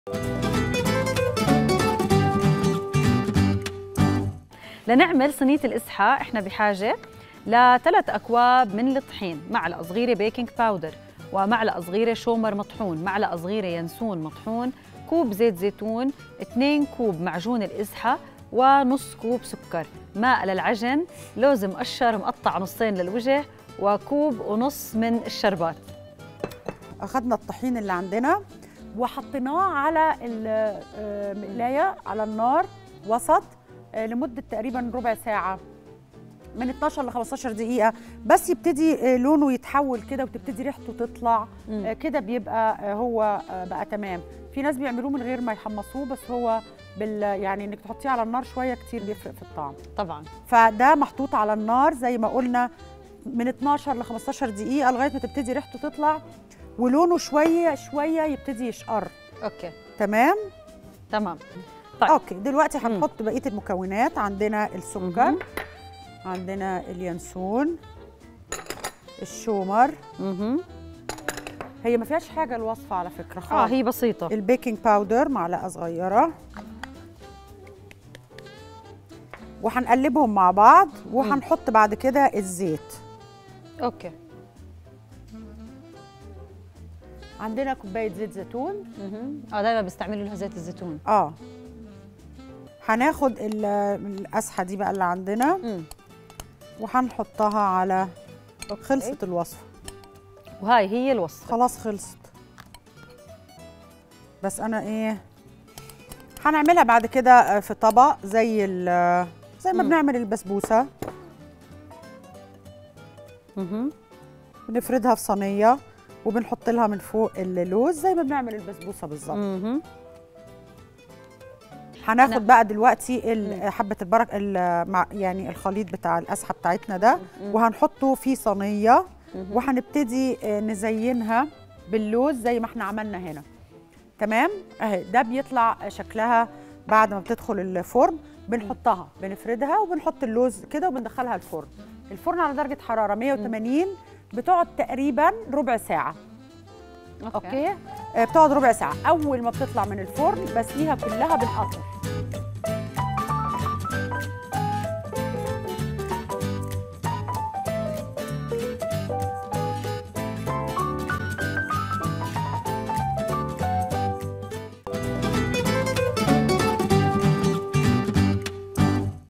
لنعمل صينية الإسحة إحنا بحاجة لثلاث أكواب من الطحين معلقة صغيرة بيكنج باودر ومعلقة صغيرة شومر مطحون معلقة صغيرة ينسون مطحون كوب زيت زيتون 2 كوب معجون الإزحة ونص كوب سكر ماء للعجن لوز مقشر مقطع نصين للوجه وكوب ونص من الشربات اخدنا الطحين اللي عندنا وحطيناه على المقلايه على النار وسط آه، لمده تقريبا ربع ساعه من 12 ل 15 دقيقه بس يبتدي آه، لونه يتحول كده وتبتدي ريحته تطلع مم. آه، كده بيبقى آه، هو آه، بقى تمام في ناس بيعملوه من غير ما يحمصوه بس هو بال يعني انك تحطيه على النار شويه كتير بيفرق في الطعم طبعا فده محطوط على النار زي ما قلنا من 12 ل 15 دقيقه لغايه ما تبتدي ريحته تطلع ولونه شويه شويه يبتدي يشقر أوكي تمام تمام طيب. اوكي دلوقتي هنحط بقيه المكونات عندنا السكر مهم. عندنا اليانسون الشومر اها هي ما فيهاش حاجه الوصفه على فكره اه خالص هي بسيطة البيكنج باودر معلقه صغيره وهنقلبهم مع بعض وهنحط بعد كده الزيت اوكي عندنا كوبايه زيت زيتون اها اه دايما بيستعملوا لها زيت الزيتون اه هناخد ال- القسحه دي بقى اللي عندنا مم. وهنحطها على أوكي. خلصت الوصفه وهاي هي الوصفة خلاص خلصت بس انا ايه هنعملها بعد كده في طبق زي ال- زي ما مم. بنعمل البسبوسه اها بنفردها في صينيه وبنحط لها من فوق اللوز زي ما بنعمل البسبوسه بالظبط اها هناخد أنا- بقى دلوقتي ال- حبه البرك ال- مع- يعني الخليط بتاع القسحه بتاعتنا ده وهنحطه في صينيه وهنبتدي آه، نزينها باللوز زي ما احنا عملنا هنا تمام اهي ده بيطلع شكلها بعد ما بتدخل الفرن بنحطها بنفردها وبنحط اللوز كده وبندخلها الفرن الفرن على درجه حراره 180 بتقعد تقريبا ربع ساعه اوكي آه، بتقعد ربع ساعه اول ما بتطلع من الفرن بسقيها كلها بالقطر